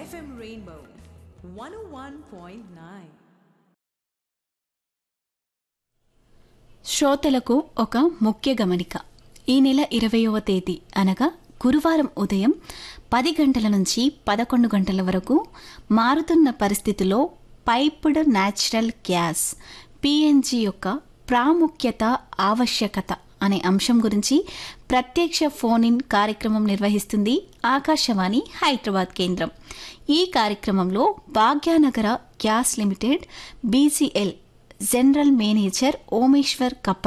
FM Rainbow 101.9. శ్రోతలకు ఒక ముఖ్య గమనిక ఈ నెల ఇరవయవ తేదీ అనగా గురువారం ఉదయం పది గంటల నుంచి పదకొండు గంటల వరకు మారుతున్న పరిస్థితిలో పైప్డ్ న్యాచురల్ గ్యాస్ పిఎన్జి యొక్క ప్రాముఖ్యత ఆవశ్యకత అనే అంశం గురించి ప్రత్యక్ష ఫోన్ ఇన్ కార్యక్రమం నిర్వహిస్తుంది ఆకాశవాణి హైదరాబాద్ కేంద్రం ఈ కార్యక్రమంలో Bhagyanagar gas limited BCL general manager Omeshwar కప్ప